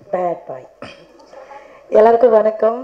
bad boy எல்லாருக்கும் வணக்கம்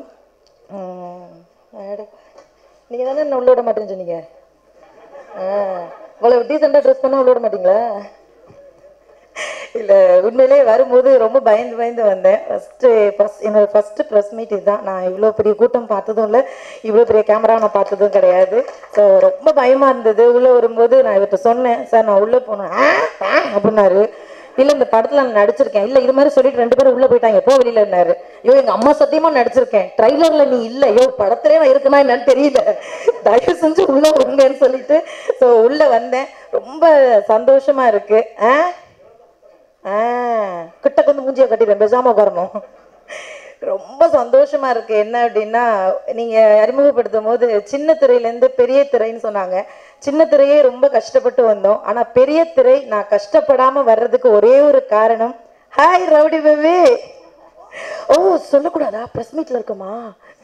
நீங்கள் தானே என்ன உள்ள விட மாட்டேன்னு சொன்னீங்க ஆ இவ்வளோ டீசெண்டாக ட்ரெஸ் பண்ணால் உள்ள விட மாட்டீங்களா இல்லை உண்மையிலே வரும்போது ரொம்ப பயந்து பயந்து வந்தேன் ஃபஸ்ட்டு ஃபஸ்ட் என்னோட ஃபஸ்ட்டு ப்ரெஸ் மீட் இதுதான் நான் இவ்வளோ பெரிய கூட்டம் பார்த்ததும் இல்லை இவ்வளோ பெரிய கேமரா நான் பார்த்ததும் கிடையாது ஸோ ரொம்ப பயமாக இருந்தது உள்ளே வரும்போது நான் இவர்கிட்ட சொன்னேன் சார் நான் உள்ளே போனேன் "ஆ, ஆ" அப்படின்னாரு இல்லை இந்த படத்தில் நான் நடிச்சிருக்கேன் இல்லை இது மாதிரி சொல்லிட்டு ரெண்டு பேரும் உள்ளே போயிட்டாங்க எப்போ வெளியிலன்னாரு ஐயோ எங்கள் அம்மா சத்தியமாக நடிச்சிருக்கேன் ட்ரைலரில் நீ இல்லை ஐயோ படத்துலேயே நான் இருக்குன்னா என்னன்னு தெரியல தயவு செஞ்சு உள்ளே வருங்கன்னு சொல்லிட்டு ஸோ உள்ளே வந்தேன் ரொம்ப சந்தோஷமாக இருக்கு ஆ ஆ கிட்டக்கு வந்து மூஞ்சியை கட்டிடுறேன் பேசாம உட்காரணும் ரொம்ப சந்தோஷமா இருக்கு என்ன அப்படின்னா நீங்க அறிமுகப்படுத்தும் போது சின்ன திரையிலேருந்து பெரிய திரைன்னு சொன்னாங்க சின்ன திரையே ரொம்ப கஷ்டப்பட்டு வந்தோம் ஆனா பெரிய திரை நான் கஷ்டப்படாம வர்றதுக்கு ஒரே ஒரு காரணம் ஹாய் ரவுடி பேபி ஓ சொல்லக்கூடாதா ப்ரெஸ் மீட்ல இருக்குமா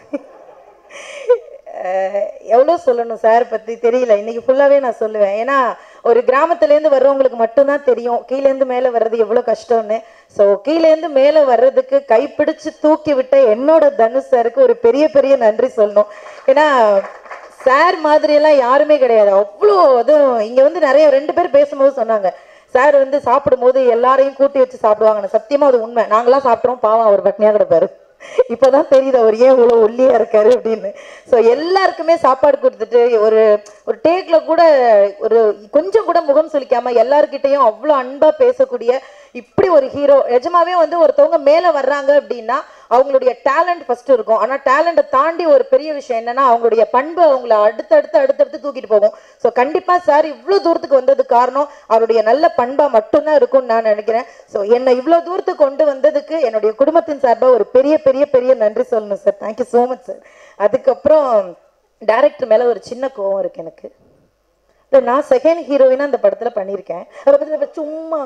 எவ்வளோ சொல்லணும் சார் பற்றி தெரியல இன்னைக்கு ஃபுல்லாகவே நான் சொல்லுவேன் ஏன்னா ஒரு கிராமத்துலேருந்து வர்றவங்களுக்கு மட்டும்தான் தெரியும் கீழேருந்து மேலே வர்றது எவ்வளோ கஷ்டம்னு ஸோ கீழேருந்து மேலே வர்றதுக்கு கைப்பிடிச்சு தூக்கி விட்ட என்னோட தனுஷ் சாருக்கு ஒரு பெரிய பெரிய நன்றி சொல்லணும் ஏன்னா சார் மாதிரியெல்லாம் யாருமே கிடையாது அவ்வளோ அதுவும் இங்கே வந்து நிறைய ரெண்டு பேர் பேசும்போது சொன்னாங்க சார் வந்து சாப்பிடும்போது எல்லாரையும் கூட்டி வச்சு சாப்பிடுவாங்கன்னு சத்தியமாக அது உண்மை நாங்களாம் சாப்பிட்றோம் பாவம் அவர் பட்னியாக கிடப்பாரு இப்போதான் தெரியுது அவர் ஏன் இவ்வளோ ஒல்லியா இருக்காரு அப்படின்னு ஸோ எல்லாருக்குமே சாப்பாடு கொடுத்துட்டு ஒரு ஒரு டேக்ல கூட ஒரு கொஞ்சம் கூட முகம் சுளிக்காம எல்லார்கிட்டையும் அவ்வளோ அன்பா பேசக்கூடிய இப்படி ஒரு ஹீரோ நிஜமாவே வந்து ஒருத்தவங்க மேலே வர்றாங்க அப்படின்னா அவங்களுடைய டேலண்ட் ஃபர்ஸ்ட் இருக்கும் ஆனால் டேலண்ட்டை தாண்டி ஒரு பெரிய விஷயம் என்னன்னா அவங்களுடைய பண்பு அவங்கள அடுத்தடுத்து அடுத்தடுத்து தூக்கிட்டு போகும் ஸோ கண்டிப்பா சார் இவ்வளோ தூரத்துக்கு வந்ததுக்கு காரணம் அவருடைய நல்ல பண்பா மட்டும்தான் இருக்கும்னு நான் நினைக்கிறேன் ஸோ என்னை இவ்வளோ தூரத்துக்கு கொண்டு வந்ததுக்கு என்னுடைய குடும்பத்தின் சார்பாக ஒரு பெரிய பெரிய பெரிய நன்றி சொல்லணும் sir thank you so much sir அதுக்கப்புறம் டேரக்டர் மேலே ஒரு சின்ன கோவம் இருக்கு எனக்கு இல்லை நான் செகண்ட் ஹீரோயினாக அந்த படத்தில் பண்ணியிருக்கேன் அதை பற்றி நான் சும்மா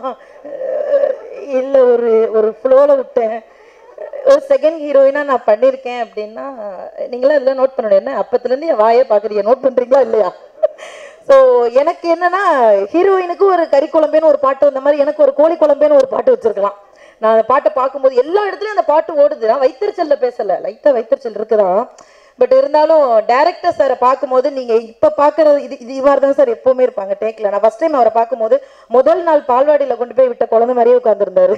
இல்லை ஒரு ஒரு ஃப்ளோவில் விட்டேன் ஒரு செகண்ட் ஹீரோயினாக நான் பண்ணியிருக்கேன் அப்படின்னா நீங்களாம் இதெல்லாம் நோட் பண்ணணும் என்ன அப்பத்துலேருந்து என் வாயை பார்க்குறீங்க நோட் பண்ணுறீங்களா இல்லையா ஸோ எனக்கு என்னன்னா ஹீரோயினுக்கு ஒரு கறி குழம்பேன்னு ஒரு பாட்டு வந்த மாதிரி எனக்கு ஒரு கோழி குழம்பேன்னு ஒரு பாட்டு வச்சிருக்கலாம் நான் அந்த பாட்டை பார்க்கும்போது எல்லா இடத்துலையும் அந்த பாட்டு ஓடுது நான் வைத்தறிச்சல்ல பேசலை லைட்டாக வைத்தறிச்சல் இருக்குதான் பட் இருந்தாலும் டேரக்டர் சாரை பார்க்கும்போது நீங்க இப்ப பாக்குறது இது இது இவ்வாறு தான் சார் எப்பவுமே இருப்பாங்க டேக்ல நான் ஃபர்ஸ்ட் டைம் அவரை பார்க்கும்போது முதல் நாள் பால்வாடியில கொண்டு போய் விட்ட குழந்தை மாதிரியே உட்காந்துருந்தாரு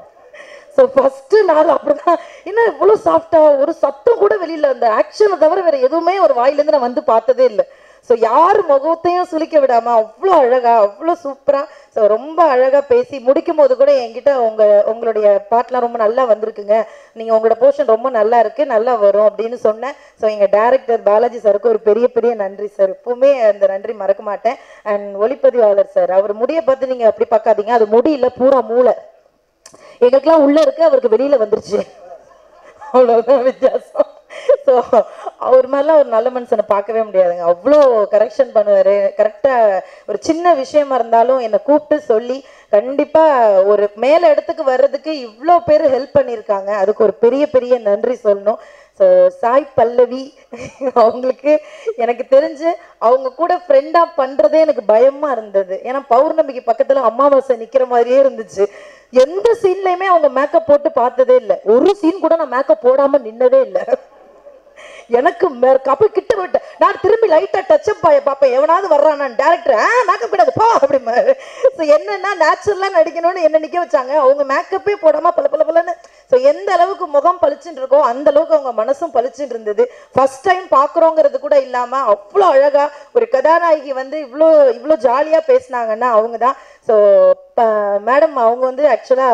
ஸோ ஃபர்ஸ்ட் நாள் அப்படிதான் என்ன இவ்வளோ சாஃப்டா ஒரு சத்தம் கூட வெளியில அந்த ஆக்ஷனை தவிர வேற எதுவுமே ஒரு வாயிலேருந்து நான் வந்து பார்த்ததே இல்லை ஸோ யார் முகத்தையும் சுளிக்க விடாம அவ்வளோ அழகா அவ்வளோ சூப்பரா ஸோ ரொம்ப அழகா பேசி முடிக்கும் போது கூட என்கிட்ட உங்க உங்களுடைய பாட்டெலாம் ரொம்ப நல்லா வந்திருக்குங்க நீங்க உங்களோட போர்ஷன் ரொம்ப நல்லா இருக்கு நல்லா வரும் அப்படின்னு சொன்னேன் ஸோ எங்க டேரக்டர் பாலாஜி சாருக்கு ஒரு பெரிய பெரிய நன்றி சார் எப்பவுமே அந்த நன்றி மறக்க மாட்டேன் அண்ட் ஒளிப்பதிவாளர் சார் அவர் முடிய பார்த்து நீங்க அப்படி பார்க்காதீங்க அது முடியல பூரா மூளை எங்களுக்கெல்லாம் உள்ள இருக்கு அவருக்கு வெளியில வந்துருச்சு அவ்வளவுதான் வித்தியாசம் ஸோ அவர் மாதிரிலாம் ஒரு நல்ல மனுஷனை பார்க்கவே முடியாதுங்க அவ்வளோ கரெக்ஷன் பண்ணுவார் கரெக்டாக ஒரு சின்ன விஷயமா இருந்தாலும் என்னை கூப்பிட்டு சொல்லி கண்டிப்பாக ஒரு மேலே இடத்துக்கு வர்றதுக்கு இவ்வளோ பேர் ஹெல்ப் பண்ணியிருக்காங்க அதுக்கு ஒரு பெரிய பெரிய நன்றி சொல்லணும் ஸோ சாய் பல்லவி அவங்களுக்கு எனக்கு தெரிஞ்சு அவங்க கூட ஃப்ரெண்டாக பண்ணுறதே எனக்கு பயமாக இருந்தது ஏன்னா பௌர்ணமிக்கு பக்கத்தில் அமாவாசை நிற்கிற மாதிரியே இருந்துச்சு எந்த சீன்லையுமே அவங்க மேக்கப் போட்டு பார்த்ததே இல்லை ஒரு சீன் கூட நான் மேக்கப் போடாமல் நின்னதே இல்லை எனக்கு அப்ப கிட்ட விட்டு நான் திரும்பி லைட்டா டச்சப் பாய பாப்பேன் எவனாவது வர்றான் நான் டேரக்டர் ஆ மேக்கப் கிடையாது போ அப்படிமாரு ஸோ என்னன்னா நேச்சுரலா நடிக்கணும்னு என்ன நிக்க வச்சாங்க அவங்க மேக்கப்பே போடாம பல பல பலன்னு ஸோ எந்த அளவுக்கு முகம் பளிச்சுன்னு இருக்கோ அந்த அளவுக்கு அவங்க மனசும் பளிச்சுன்னு இருந்தது ஃபர்ஸ்ட் டைம் பாக்குறோங்கிறது கூட இல்லாம அவ்வளோ அழகா ஒரு கதாநாயகி வந்து இவ்வளோ இவ்வளோ ஜாலியா பேசினாங்கன்னா அவங்க தான் ஸோ மேடம் அவங்க வந்து ஆக்சுவலா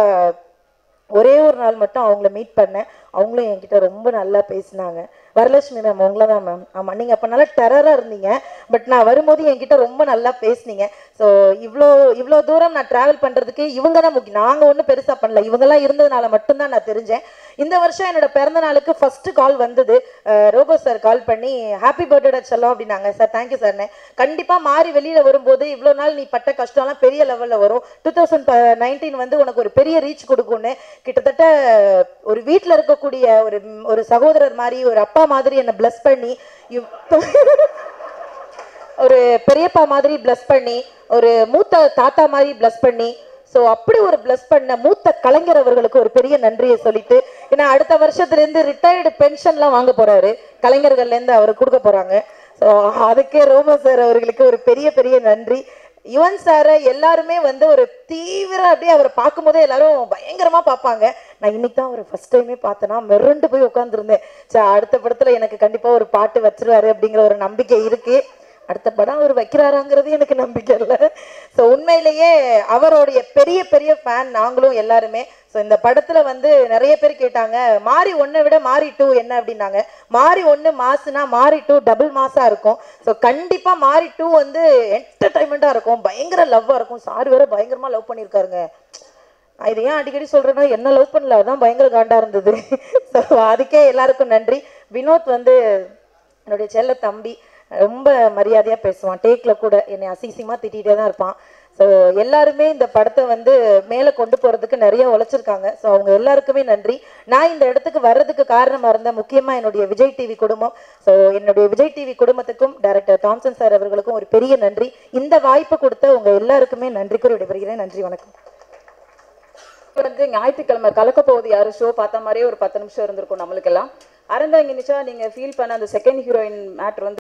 ஒரே ஒரு நாள் மட்டும் அவங்கள மீட் பண்ணேன் அவங்களும் என்கிட்ட ரொம்ப நல்லா பேசினாங்க வரலட்சுமி மேம் உங்களை தான் மேம் ஆமாம் நீங்கள் அப்போ நல்லா டெரராக இருந்தீங்க பட் நான் வரும்போது என்கிட்ட ரொம்ப நல்லா பேசுனீங்க ஸோ இவ்வளோ இவ்வளோ தூரம் நான் ட்ராவல் பண்ணுறதுக்கு இவங்க தான் முக்கியம் நாங்கள் ஒன்றும் பெருசாக பண்ணல இவங்கெல்லாம் இருந்ததுனால மட்டும்தான் நான் தெரிஞ்சேன் இந்த வருஷம் என்னோட பிறந்த நாளுக்கு ஃபர்ஸ்ட் கால் வந்தது அஹ் ரோபோ சார் கால் பண்ணி ஹாப்பி பர்த்டே செல்லம் அப்படின்னாங்க சார் தேங்க்யூ சார்னு கண்டிப்பாக மாறி வெளியில் வரும்போது இவ்வளோ நாள் நீ பட்ட கஷ்டம்லாம் பெரிய லெவலில் வரும் டூ தௌசண்ட் நைன்டீன் வந்து உனக்கு ஒரு பெரிய ரீச் கொடுக்கும்னு கிட்டத்தட்ட ஒரு வீட்டில் இருக்கக்கூடிய ஒரு ஒரு சகோதரர் மாதிரி ஒரு அப்பா மாதிரி என்னை பிளஸ் பண்ணி இவ்- ஒரு பெரியப்பா மாதிரி பிளஸ் பண்ணி ஒரு மூத்த தாத்தா மாதிரி பிளஸ் பண்ணி ஸோ அப்படி ஒரு பிளஸ் பண்ண மூத்த கலைஞர் அவர்களுக்கு ஒரு பெரிய நன்றியை சொல்லிட்டு ஏன்னா அடுத்த வருஷத்துல இருந்து ரிட்டையர்டு பென்ஷன்லாம் வாங்க போறாரு கலைஞர்கள்ல இருந்து அவர் கொடுக்க போறாங்க ஸோ அதுக்கே ரோம சார் அவர்களுக்கு ஒரு பெரிய பெரிய நன்றி யுவன் சாரை எல்லாருமே வந்து ஒரு தீவிர அப்படியே அவரை பார்க்கும்போதே எல்லாரும் பயங்கரமா பார்ப்பாங்க நான் இன்னைக்கு தான் அவர் ஃபர்ஸ்ட் டைமே பார்த்தேன்னா மிரண்டு போய் உட்காந்துருந்தேன் சரி அடுத்த படத்துல எனக்கு கண்டிப்பா ஒரு பாட்டு வச்சிருவாரு அப்படிங்கிற ஒரு நம்பிக்கை இருக்கு அடுத்த படம் அவர் வைக்கிறாராங்கிறது எனக்கு நம்பிக்கை இல்லை ஸோ உண்மையிலேயே அவருடைய பெரிய பெரிய ஃபேன் நாங்களும் எல்லாருமே ஸோ இந்த படத்துல வந்து நிறைய பேர் கேட்டாங்க மாறி ஒன்றை விட மாறி டூ என்ன அப்படின்னாங்க மாறி ஒன்று மாசுனா மாறி டூ டபுள் மாசா இருக்கும் ஸோ கண்டிப்பா மாறி டூ வந்து என்டர்டைன்மெண்ட்டாக இருக்கும் பயங்கர லவ்வாக இருக்கும் சார் வேற பயங்கரமா லவ் பண்ணியிருக்காருங்க நான் இதை ஏன் அடிக்கடி சொல்றேன்னா என்ன லவ் பண்ணல அதான் பயங்கர காண்டா இருந்தது ஸோ அதுக்கே எல்லாருக்கும் நன்றி வினோத் வந்து என்னுடைய செல்ல தம்பி ரொம்ப மரியாதையா பேசுவான் டேக்ல கூட என்னை அசிங்கமா திட்டிகிட்டே தான் இருப்பான் ஸோ எல்லாருமே இந்த படத்தை வந்து மேலே கொண்டு போறதுக்கு நிறைய உழைச்சிருக்காங்க ஸோ அவங்க எல்லாருக்குமே நன்றி நான் இந்த இடத்துக்கு வர்றதுக்கு காரணமா இருந்த முக்கியமா என்னுடைய விஜய் டிவி குடும்பம் ஸோ என்னுடைய விஜய் டிவி குடும்பத்துக்கும் டைரக்டர் தாம்சன் சார் அவர்களுக்கும் ஒரு பெரிய நன்றி இந்த வாய்ப்பு கொடுத்த உங்க எல்லாருக்குமே நன்றி கூறி விடைபெறுகிறேன் நன்றி வணக்கம் வந்து ஞாயிற்றுக்கிழமை கலக்க போகுது யாரு ஷோ பார்த்த மாதிரியே ஒரு பத்து நிமிஷம் இருந்திருக்கும் நம்மளுக்கெல்லாம் அரந்தாங்க நிச்சா நீங்க ஃபீல் பண்ண அந்த செகண்ட் ஹீரோயின் மேட்ரு வந்து